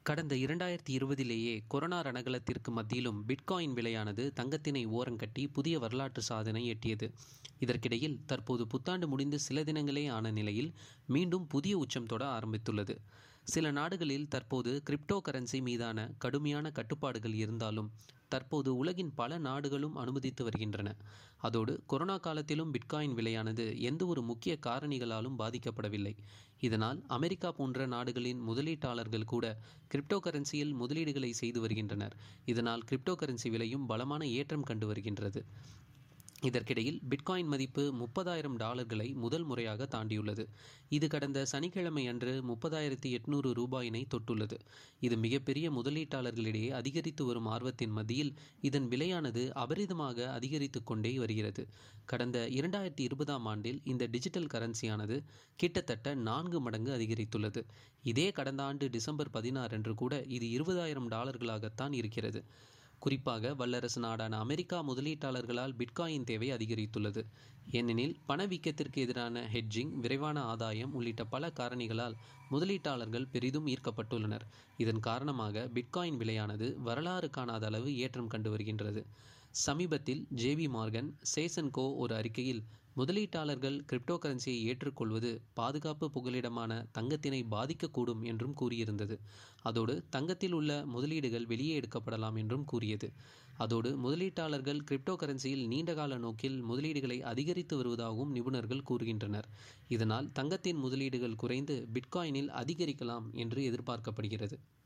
கடந்த இரண்டாயிரத்தி இருபதிலேயே கொரோனா ரணகலத்திற்கு மத்தியிலும் பிட்காயின் விலையானது தங்கத்தினை ஓரங்கட்டி புதிய வரலாற்று சாதனை எட்டியது இதற்கிடையில் தற்போது புத்தாண்டு முடிந்து சில தினங்களே ஆன நிலையில் மீண்டும் புதிய உச்சம் தொட ஆரம்பித்துள்ளது சில நாடுகளில் தற்போது கிரிப்டோ கரன்சி மீதான கடுமையான கட்டுப்பாடுகள் இருந்தாலும் தற்போது உலகின் பல நாடுகளும் அனுமதித்து வருகின்றன அதோடு கொரோனா காலத்திலும் பிட்காயின் விலையானது எந்த ஒரு முக்கிய காரணிகளாலும் பாதிக்கப்படவில்லை இதனால் அமெரிக்கா போன்ற நாடுகளின் முதலீட்டாளர்கள் கூட கிரிப்டோ கரன்சியில் முதலீடுகளை செய்து வருகின்றனர் இதனால் கிரிப்டோ கரன்சி விலையும் பலமான ஏற்றம் கண்டு வருகின்றது இதற்கிடையில் பிட்காயின் மதிப்பு முப்பதாயிரம் டாலர்களை முதல் முறையாக தாண்டியுள்ளது இது கடந்த சனிக்கிழமை அன்று முப்பதாயிரத்தி எட்நூறு ரூபாயினை தொட்டுள்ளது இது மிகப்பெரிய முதலீட்டாளர்களிடையே அதிகரித்து வரும் ஆர்வத்தின் மத்தியில் இதன் விலையானது அபரிதமாக அதிகரித்து கொண்டே வருகிறது கடந்த இரண்டாயிரத்தி இருபதாம் ஆண்டில் இந்த டிஜிட்டல் கரன்சியானது கிட்டத்தட்ட நான்கு மடங்கு அதிகரித்துள்ளது இதே கடந்த ஆண்டு டிசம்பர் பதினாறு அன்று கூட இது இருபதாயிரம் டாலர்களாகத்தான் இருக்கிறது குறிப்பாக வல்லரசு நாடான அமெரிக்கா முதலீட்டாளர்களால் பிட்காயின் தேவை அதிகரித்துள்ளது ஏனெனில் பணவீக்கத்திற்கு எதிரான ஹெட்ஜிங் விரைவான ஆதாயம் உள்ளிட்ட பல காரணிகளால் முதலீட்டாளர்கள் பெரிதும் ஈர்க்கப்பட்டுள்ளனர் இதன் காரணமாக பிட்காயின் விலையானது வரலாறு காணாத அளவு ஏற்றம் கண்டு வருகின்றது சமீபத்தில் ஜேவி மார்கன் சேசன்கோ ஒரு அறிக்கையில் முதலீட்டாளர்கள் கிரிப்டோ கரன்சியை ஏற்றுக்கொள்வது பாதுகாப்பு புகலிடமான தங்கத்தினை பாதிக்கக்கூடும் என்றும் கூறியிருந்தது அதோடு தங்கத்தில் உள்ள முதலீடுகள் வெளியே எடுக்கப்படலாம் என்றும் கூறியது அதோடு முதலீட்டாளர்கள் கிரிப்டோ கரன்சியில் நீண்டகால நோக்கில் முதலீடுகளை அதிகரித்து வருவதாகவும் நிபுணர்கள் கூறுகின்றனர் இதனால் தங்கத்தின் முதலீடுகள் குறைந்து பிட்காயினில் அதிகரிக்கலாம் என்று எதிர்பார்க்கப்படுகிறது